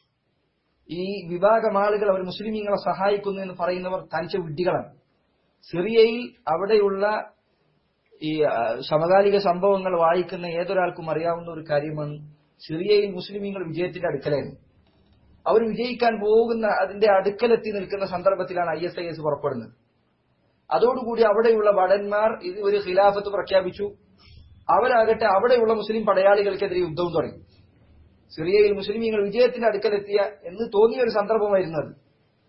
ഈ വിഭാഗം ആളുകൾ അവർ മുസ്ലിമീങ്ങളെ സഹായിക്കുന്നു എന്ന് പറയുന്നവർ തനിച്ച വിഡ്ഢികളാണ് സിറിയയിൽ അവിടെയുള്ള ഈ ആ, സമകാലിക സംഭവങ്ങൾ വായിക്കുന്ന ഏതൊരാൾക്കും അറിയാവുന്ന ഒരു കാര്യമാണ് സിറിയയിൽ മുസ്ലിമീങ്ങൾ വിജയത്തിന്റെ അടുക്കലായിരുന്നു അവർ വിജയിക്കാൻ പോകുന്ന അതിന്റെ അടുക്കലെത്തി നിൽക്കുന്ന സന്ദർഭത്തിലാണ് ഐ എസ് ഐ എസ് പുറപ്പെടുന്നത് അതോടുകൂടി അവിടെയുള്ള ഭടന്മാർ ഇത് ഒരു ഖിലാഫത്ത് പ്രഖ്യാപിച്ചു അവരാകട്ടെ അവിടെയുള്ള മുസ്ലിം പടയാളികൾക്കെതിരെ യുദ്ധവും തുടങ്ങി സിറിയയിൽ മുസ്ലിമീങ്ങൾ വിജയത്തിന്റെ അടുക്കലെത്തിയ എന്ന് തോന്നിയ ഒരു സന്ദർഭമായിരുന്നു അത്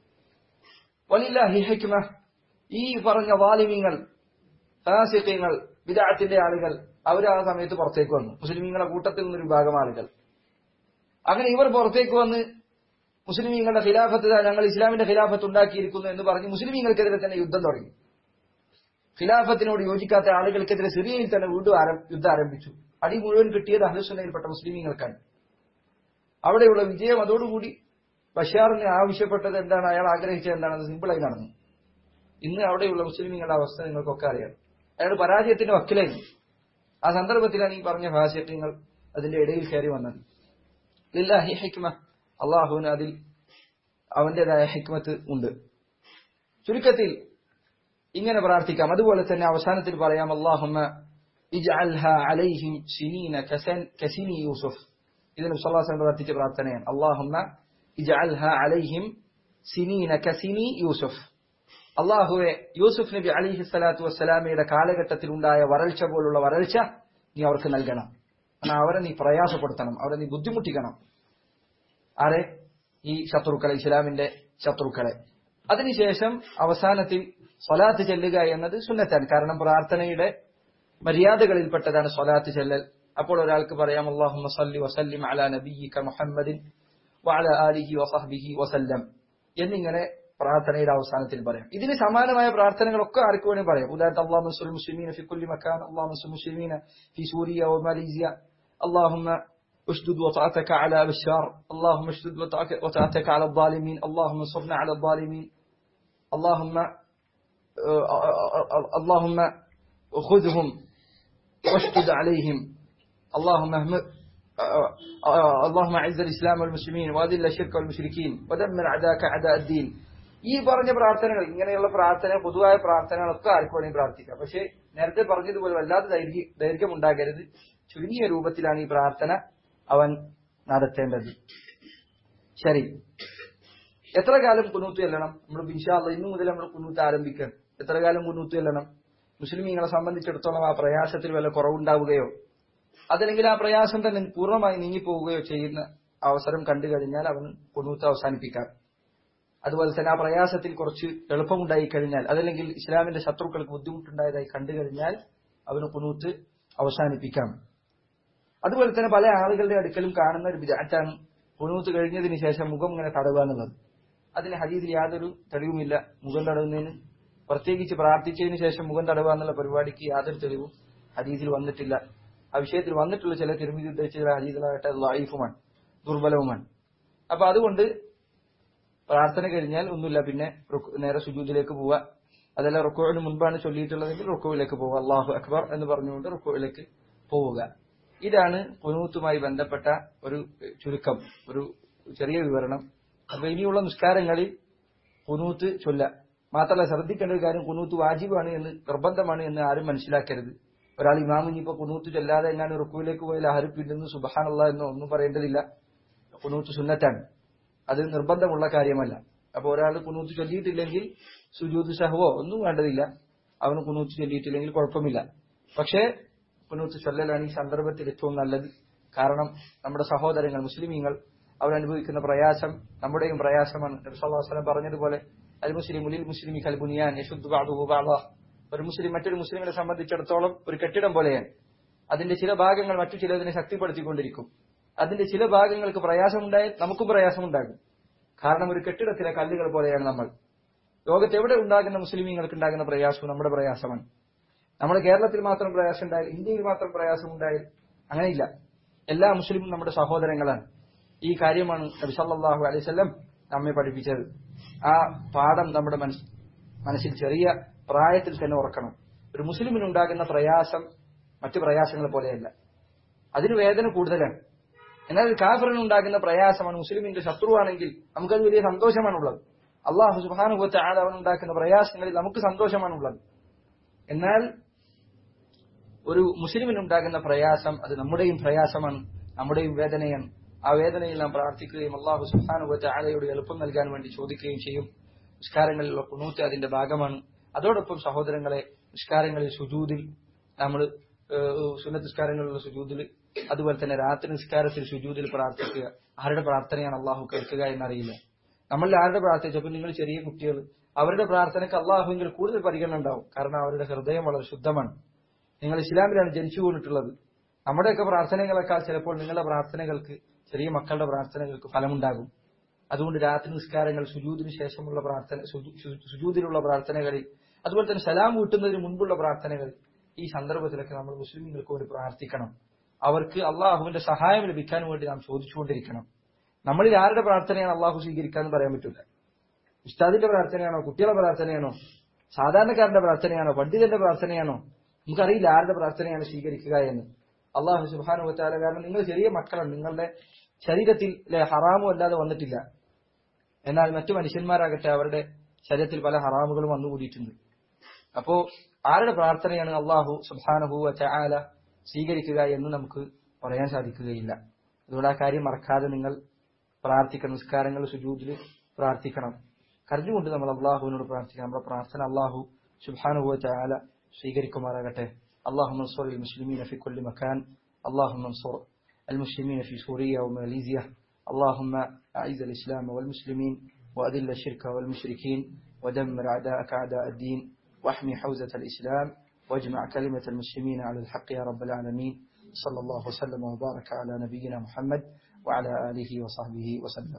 വലില്ലാഹി ഹിക്മ ഈ പറഞ്ഞ വാലിമീങ്ങൾ ഫാസിഖ്യങ്ങൾ വിദാത്തിന്റെ ആളുകൾ അവർ ആ സമയത്ത് പുറത്തേക്ക് വന്നു മുസ്ലിമീങ്ങളുടെ കൂട്ടത്തിൽ നിന്നൊരു വിഭാഗം ആളുകൾ അങ്ങനെ ഇവർ പുറത്തേക്ക് വന്ന് മുസ്ലിമീങ്ങളുടെ ഖിലാഫത്ത് ദാ ഞങ്ങൾ ഇസ്ലാമിന്റെ ഖിലാഫത്ത് ഉണ്ടാക്കിയിരിക്കുന്നു എന്ന് പറഞ്ഞ് മുസ്ലിമീങ്ങൾക്കെതിരെ തന്നെ യുദ്ധം തുടങ്ങി ഖിലാഫത്തിനോട് യോജിക്കാത്ത ആളുകൾക്കെതിരെ സിറിയയിൽ തന്നെ വീണ്ടും ആരം- യുദ്ധം ആരംഭിച്ചു അടി മുഴുവൻ കിട്ടിയത് അഹ്ലുസുന്നയിൽപ്പെട്ട മുസ്ലിമീങ്ങൾക്കാണ് അവിടെയുള്ള വിജയം അതോടുകൂടി ബഷാറിന് ആവശ്യപ്പെട്ടത് എന്താണ് അയാൾ ആഗ്രഹിച്ചത് എന്താണെന്ന് സിമ്പിളായി നടന്നു ഇന്ന് അവിടെയുള്ള മുസ്ലിമീങ്ങളുടെ അവസ്ഥ നിങ്ങൾക്കൊക്കെ അറിയാം അയാൾ പരാജയത്തിന്റെ വക്കിലായിരുന്നു ആ സന്ദർഭത്തിലാണ് ഈ പറഞ്ഞ ഭാഷ്യങ്ങൾ അതിന്റെ ഇടയിൽ കയറി വന്നത് ലില്ലാഹി ഹിക്മ അള്ളാഹുവിന് അതിൽ അവന്റേതായ ഹിക്മത്ത് ഉണ്ട് ചുരുക്കത്തിൽ ഇങ്ങനെ പ്രാർത്ഥിക്കാം അതുപോലെ തന്നെ അവസാനത്തിൽ പറയാം അള്ളാഹുമ്മ ഇജ്അൽഹ അലൈഹിം സിനീന കസൻ കസിനി യൂസുഫ് ഇതിന് സല്ലാസ്ലം പ്രാർത്ഥിച്ച പ്രാർത്ഥനയാണ് അള്ളാഹുമ്മ ഇജ്അൽഹ അലൈഹിം സിനീന കസിനി യൂസുഫ് അള്ളാഹുവെ യൂസുഫ് നബി അലിഹി സ്വലാത്തു വസ്സലാമയുടെ കാലഘട്ടത്തിൽ ഉണ്ടായ വരൾച്ച പോലുള്ള വരൾച്ച നീ അവർക്ക് നൽകണം കാരണം അവരെ നീ പ്രയാസപ്പെടുത്തണം അവരെ നീ ബുദ്ധിമുട്ടിക്കണം ആരെ ഈ ശത്രുക്കളെ ഇസ്ലാമിന്റെ ശത്രുക്കളെ അതിനുശേഷം അവസാനത്തിൽ സ്വലാത്ത് ചെല്ലുക എന്നത് സുന്നത്താണ് കാരണം പ്രാർത്ഥനയുടെ മര്യാദകളിൽപ്പെട്ടതാണ് സ്വലാത്ത് ചെല്ലൽ അപ്പോൾ ഒരാൾക്ക് പറയാം അള്ളാഹു സല്ലി വസല്ലിം അലാ നബിയിക മുഹമ്മദിൻ വഅല ആലിഹി വസഹ്ബിഹി വസല്ലം എന്നിങ്ങനെ പ്രാർത്ഥനയുടെ അവസാനത്തിൽ പറയാം ഇതിന് സമാനമായ പ്രാർത്ഥനകളൊക്കെ ആർക്ക് വേണേൽ പറയാം ഉദാഹരണത്തിന് അള്ളാഹു മൻസുൽ മുസ്ലിമീന ഫി കുല്ലി മക്കാൻ അള്ളാഹു മൻസുൽ മുസ്ലിമീന ഫി സൂരിയ വ മലീസിയ اللهم اشدد وطأتك على بشار اللهم اشدد وطأك- وطأتك على الظالمين اللهم انصرنا على الظالمين اللهم آه، آه، آه، اللهم خذهم واشدد عليهم اللهم اهم- آه، آه، اللهم اعز الاسلام والمسلمين واذل الشرك والمشركين ودمر اعداءك اعداء الدين ഈ പറഞ്ഞ പ്രാർത്ഥനകൾ ഇങ്ങനെയുള്ള പ്രാർത്ഥന പൊതുവായ പ്രാർത്ഥനകളൊക്കെ ആർക്കും വേണമെങ്കിൽ പ്രാർത്ഥിക്കാം പക്ഷേ നേരത്തെ പറഞ്ഞതുപോലെ വല്ലാതെ ദൈർഘ്യ ദൈർഘ്യം ഉണ്ടാകരുത് ചുരുങ്ങിയ രൂപത്തിലാണ് ഈ പ്രാർത്ഥന അവൻ നടത്തേണ്ടത് ശരി എത്ര കാലം കുനൂത്ത് ചെല്ലണം നമ്മൾ ബിൻഷാല്ല ഇന്നു മുതൽ നമ്മൾ കുനൂത്ത് ആരംഭിക്കണം എത്ര കാലം കുനൂത്ത് ചെല്ലണം മുസ്ലിമീങ്ങളെ സംബന്ധിച്ചിടത്തോളം ആ പ്രയാസത്തിൽ വല്ല കുറവുണ്ടാവുകയോ അതല്ലെങ്കിൽ ആ പ്രയാസം തന്നെ പൂർണ്ണമായി നീങ്ങിപ്പോവുകയോ ചെയ്യുന്ന അവസരം കണ്ടു കഴിഞ്ഞാൽ അവൻ കുണൂത്ത് അവസാനിപ്പിക്കാം അതുപോലെ തന്നെ ആ പ്രയാസത്തിൽ കുറച്ച് എളുപ്പമുണ്ടായി കഴിഞ്ഞാൽ അതല്ലെങ്കിൽ ഇസ്ലാമിന്റെ ശത്രുക്കൾക്ക് ബുദ്ധിമുട്ടുണ്ടായതായി കണ്ടു കഴിഞ്ഞാൽ അവന് കുണൂത്ത് അവസാനിപ്പിക്കാം അതുപോലെ തന്നെ പല ആളുകളുടെ അടുക്കലും കാണുന്ന ഒരു വിദാറ്റാണ് കുണൂത്ത് കഴിഞ്ഞതിന് ശേഷം മുഖം ഇങ്ങനെ തടവുക എന്നുള്ളത് അതിന് ഹദീസിൽ യാതൊരു തെളിവുമില്ല മുഖം തടവുന്നതിന് പ്രത്യേകിച്ച് പ്രാർത്ഥിച്ചതിന് ശേഷം മുഖം തടവുക എന്നുള്ള പരിപാടിക്ക് യാതൊരു തെളിവും ഹദീസിൽ വന്നിട്ടില്ല ആ വിഷയത്തിൽ വന്നിട്ടുള്ള ചില തിരുമിതി ഉദ്ദേശിച്ച ചില ഹദീസുകളായിട്ട് അത് ലൈഫുമാണ് ദുർബലവുമാണ് അപ്പൊ അതുകൊണ്ട് പ്രാർത്ഥന കഴിഞ്ഞാൽ ഒന്നുമില്ല പിന്നെ റുക്കു- നേരെ സുജൂദിലേക്ക് പോവുക അതല്ല റുക്കുവിന് മുൻപാണ് ചൊല്ലിയിട്ടുള്ളതെങ്കിൽ റുക്കുവിലേക്ക് പോവുക അള്ളാഹു അക്ബർ എന്ന് പറഞ്ഞുകൊണ്ട് റുക്കുവിലേക്ക് പോവുക ഇതാണ് കുനൂത്തുമായി ബന്ധപ്പെട്ട ഒരു ചുരുക്കം ഒരു ചെറിയ വിവരണം അപ്പൊ ഇനിയുള്ള നിസ്കാരങ്ങളിൽ കുനൂത്ത് ചൊല്ല മാത്രമല്ല ശ്രദ്ധിക്കേണ്ട ഒരു കാര്യം കുനൂത്ത് വാജിബാണ് എന്ന് നിർബന്ധമാണ് എന്ന് ആരും മനസ്സിലാക്കരുത് ഒരാൾ ഇമാം ഇനിയിപ്പോ കുനൂത്ത് ചൊല്ലാതെ എങ്ങാനും റുക്കുവിലേക്ക് പോയാൽ ആരും സുബഹാനുള്ള എന്നോ ഒന്നും പറയേണ്ടതില്ല കുനൂത്ത് സുന്നത്താണ് അത് നിർബന്ധമുള്ള കാര്യമല്ല അപ്പൊ ഒരാൾ കുനൂത്ത് ചൊല്ലിയിട്ടില്ലെങ്കിൽ സുജൂദ് സഹവോ ഒന്നും വേണ്ടതില്ല അവന് കുനൂത്ത് ചൊല്ലിയിട്ടില്ലെങ്കിൽ കുഴപ്പമില്ല പക്ഷേ കുനൂത്ത് ചൊല്ലലാണ് ഈ സന്ദർഭത്തിൽ ഏറ്റവും നല്ലത് കാരണം നമ്മുടെ സഹോദരങ്ങൾ മുസ്ലിമീങ്ങൾ അവരനുഭവിക്കുന്ന പ്രയാസം നമ്മുടെയും പ്രയാസമാണ് നബി സല്ലല്ലാഹു അലൈഹി വസല്ലം പറഞ്ഞതുപോലെ അൽ മുസ്ലിം മുലിൽ മുസ്ലിമി കൽ ബുനിയാൻ യശുദ്ധു ബഅദുഹു ബഅദ ഒരു മുസ്ലിം മറ്റൊരു മുസ്ലിമിനെ സംബന്ധിച്ചിടത്തോളം ഒരു കെട്ടിടം പോലെയാണ് അതിന്റെ ചില ഭാഗങ്ങൾ മറ്റു ചിലതിനെ ശക്തിപ്പെടുത്തിക്കൊണ്ടിരിക്കും അതിന്റെ ചില ഭാഗങ്ങൾക്ക് പ്രയാസമുണ്ടായാൽ നമുക്കും പ്രയാസമുണ്ടാകും കാരണം ഒരു കെട്ടിടത്തിലെ കല്ലുകൾ പോലെയാണ് നമ്മൾ ലോകത്ത് എവിടെ ഉണ്ടാകുന്ന മുസ്ലിമീങ്ങൾക്ക് ഉണ്ടാകുന്ന പ്രയാസവും നമ്മുടെ പ്രയാസമാണ് നമ്മുടെ കേരളത്തിൽ മാത്രം പ്രയാസം ഉണ്ടായാൽ ഇന്ത്യയിൽ മാത്രം പ്രയാസം ഉണ്ടായാൽ അങ്ങനെയില്ല എല്ലാ മുസ്ലിമും നമ്മുടെ സഹോദരങ്ങളാണ് ഈ കാര്യമാണ് നബി സല്ലല്ലാഹു അലൈഹി വസല്ലം നമ്മെ പഠിപ്പിച്ചത് ആ പാഠം നമ്മുടെ മനസ് മനസ്സിൽ ചെറിയ പ്രായത്തിൽ തന്നെ ഓർക്കണം ഒരു മുസ്ലിമിനുണ്ടാകുന്ന പ്രയാസം മറ്റു പ്രയാസങ്ങളെ പോലെയല്ല അതിന് വേദന കൂടുതലാണ് എന്നാൽ ഒരു കാഫറിനുണ്ടാകുന്ന പ്രയാസമാണ് മുസ്ലിമിന്റെ ശത്രുവാണെങ്കിൽ നമുക്കത് വലിയ സന്തോഷമാണുള്ളത് അള്ളാഹു സുബാനുഭവത്തെ ആൾ അവനുണ്ടാക്കുന്ന പ്രയാസങ്ങളിൽ നമുക്ക് സന്തോഷമാണുള്ളത് എന്നാൽ ഒരു മുസ്ലിമിനുണ്ടാകുന്ന പ്രയാസം അത് നമ്മുടെയും പ്രയാസമാണ് നമ്മുടെയും വേദനയാണ് ആ വേദനയിൽ നാം പ്രാർത്ഥിക്കുകയും അള്ളാഹു സുബാനുഭവത്തെ ആളയോട് എളുപ്പം നൽകാൻ വേണ്ടി ചോദിക്കുകയും ചെയ്യും നിസ്കാരങ്ങളിലുള്ള കുണൂത്ത് അതിന്റെ ഭാഗമാണ് അതോടൊപ്പം സഹോദരങ്ങളെ നിസ്കാരങ്ങളിൽ സുജൂദിൽ നമ്മൾ സുന്നത്ത് നിസ്കാരങ്ങളിലുള്ള സുജൂദിൽ അതുപോലെ തന്നെ രാത്രി നിസ്കാരത്തിൽ സുജൂദിൽ പ്രാർത്ഥിക്കുക ആരുടെ പ്രാർത്ഥനയാണ് അള്ളാഹു കേൾക്കുക എന്നറിയില്ല നമ്മളിൽ ആരുടെ പ്രാർത്ഥിച്ചപ്പോൾ നിങ്ങൾ ചെറിയ കുട്ടികൾ അവരുടെ പ്രാർത്ഥനയ്ക്ക് അള്ളാഹുവിൽ കൂടുതൽ പരിഗണന ഉണ്ടാവും കാരണം അവരുടെ ഹൃദയം വളരെ ശുദ്ധമാണ് നിങ്ങൾ ഇസ്ലാമിലാണ് ജനിച്ചു വീണിട്ടുള്ളത് നമ്മുടെയൊക്കെ പ്രാർത്ഥനകളെക്കാൾ ചിലപ്പോൾ നിങ്ങളുടെ പ്രാർത്ഥനകൾക്ക് ചെറിയ മക്കളുടെ പ്രാർത്ഥനകൾക്ക് ഫലമുണ്ടാകും അതുകൊണ്ട് രാത്രി നിസ്കാരങ്ങൾ സുജൂദിന് ശേഷമുള്ള പ്രാർത്ഥന സുജൂ- സു- സുജൂദിലുള്ള പ്രാർത്ഥനകളിൽ അതുപോലെ തന്നെ സലാം വീട്ടുന്നതിന് മുൻപുള്ള പ്രാർത്ഥനകൾ ഈ സന്ദർഭത്തിലൊക്കെ നമ്മൾ മുസ്ലിമുകൾക്ക് വേണ്ടി പ്രാർത്ഥിക്കണം അവർക്ക് അള്ളാഹുവിന്റെ സഹായം ലഭിക്കാൻ വേണ്ടി നാം ചോദിച്ചുകൊണ്ടിരിക്കണം നമ്മളിൽ ആരുടെ പ്രാർത്ഥനയാണ് അള്ളാഹു സ്വീകരിക്കാന്ന് പറയാൻ പറ്റില്ല ഉസ്താദിന്റെ പ്രാർത്ഥനയാണോ കുട്ടികളുടെ പ്രാർത്ഥനയാണോ സാധാരണക്കാരന്റെ പ്രാർത്ഥനയാണോ പണ്ഡിതന്റെ പ്രാർത്ഥനയാണോ നമുക്കറിയില്ല ആരുടെ പ്രാർത്ഥനയാണ് സ്വീകരിക്കുക എന്ന് അള്ളാഹു സുബാനു വത്താല കാരണം നിങ്ങൾ ചെറിയ മക്കളാണ് നിങ്ങളുടെ ശരീരത്തിൽ ലെ ഹറാമും അല്ലാതെ വന്നിട്ടില്ല എന്നാൽ മറ്റു മനുഷ്യന്മാരാകട്ടെ അവരുടെ ശരീരത്തിൽ പല ഹറാമുകളും വന്നുകൂടിയിട്ടുണ്ട് അപ്പോ ആരുടെ പ്രാർത്ഥനയാണ് അള്ളാഹു സുബാനഹു ചാല സ്വീകരിക്കുക എന്ന് നമുക്ക് പറയാൻ സാധിക്കുകയില്ല അതുകൊണ്ട് ആ കാര്യം മറക്കാതെ നിങ്ങൾ പ്രാർത്ഥിക്കണം നിസ്കാരങ്ങൾ സുജൂദിൽ പ്രാർത്ഥിക്കണം കരഞ്ഞുകൊണ്ട് നമ്മൾ അള്ളാഹുവിനോട് പ്രാർത്ഥിക്കണം നമ്മുടെ പ്രാർത്ഥന അള്ളാഹു സുബാനുഹു ചാല സ്വീകരിക്കുമാറാകട്ടെ اللهم انصر المسلمين في كل مكان اللهم انصر المسلمين في سوريا وماليزيا اللهم أعز الإسلام والمسلمين وأذل الشرك والمشركين ودمر أعداءك أعداء الدين واحمي حوزة الإسلام واجمع كلمة المسلمين على الحق يا رب العالمين صلى الله وسلم وبارك على نبينا محمد وعلى آله وصحبه وسلم